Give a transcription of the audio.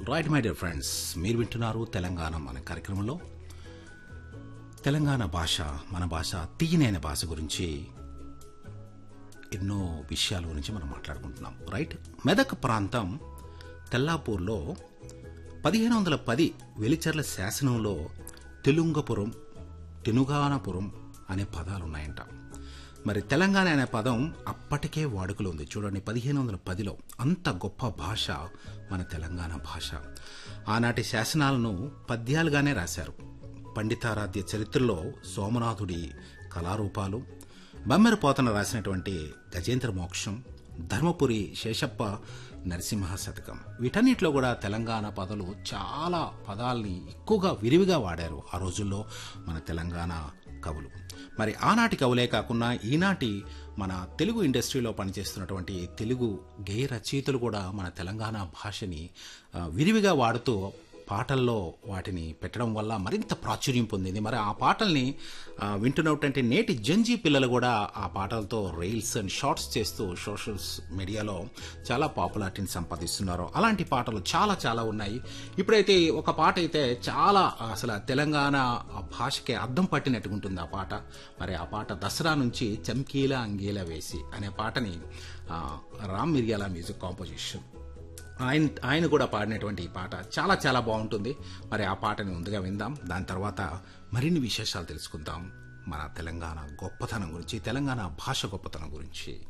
right my dear friends మీరు వింటున్నారు తెలంగాణ మన కార్యక్రమంలో తెలంగాణ భాష మన భాష తీయనైన భాష గురించి ఎన్నో విషయాల గురించి మనం మాట్లాడుకుంటున్నాం రైట్ మెదక్ ప్రాంతం తెల్లాపూర్లో పదిహేను వందల పది వెలిచర్ల శాసనంలో తెలుంగపురం తెనుగానపురం అనే పదాలు ఉన్నాయంట మరి తెలంగాణ అనే పదం అప్పటికే వాడుకలో ఉంది చూడండి పదిహేను వందల పదిలో అంత గొప్ప భాష మన తెలంగాణ భాష ఆనాటి శాసనాలను పద్యాలుగానే రాశారు పండితారాధ్య చరిత్రలో సోమనాథుడి కళారూపాలు బమ్మెర పోతన రాసినటువంటి గజేంద్ర మోక్షం ధర్మపురి శేషప్ప నరసింహ శతకం వీటన్నిటిలో కూడా తెలంగాణ పదాలు చాలా పదాల్ని ఎక్కువగా విరివిగా వాడారు ఆ రోజుల్లో మన తెలంగాణ కవులు మరి ఆనాటి కవులే కాకుండా ఈనాటి మన తెలుగు ఇండస్ట్రీలో పనిచేస్తున్నటువంటి తెలుగు గేయ రచయితలు కూడా మన తెలంగాణ భాషని ఆ, విరివిగా వాడుతూ పాటల్లో వాటిని పెట్టడం వల్ల మరింత ప్రాచుర్యం పొందింది మరి ఆ పాటల్ని ఆ, వింటున్నటువంటి నేటి జంజీ పిల్లలు కూడా ఆ పాటలతో రీల్స్ అండ్ షార్ట్స్ చేస్తూ సోషల్ మీడియాలో చాలా పాపులారిటీని సంపాదిస్తున్నారు అలాంటి పాటలు చాలా చాలా ఉన్నాయి ఇప్పుడైతే ఒక పాట అయితే చాలా అసలు తెలంగాణ ఆ భాషకి అర్థం పట్టినట్టుగా ఉంటుంది ఆ పాట మరి ఆ పాట దసరా నుంచి చమ్కీల అంగీల వేసి అనే పాటని ఆ, రామ్ మిర్యాల మ్యూజిక్ కాంపోజిషన్ ఆయన ఆయన కూడా పాడినటువంటి ఈ పాట చాలా చాలా బాగుంటుంది మరి ఆ పాటని ముందుగా విందాం దాని తర్వాత మరిన్ని విశేషాలు తెలుసుకుందాం మన తెలంగాణ గొప్పతనం గురించి తెలంగాణ భాష గొప్పతనం గురించి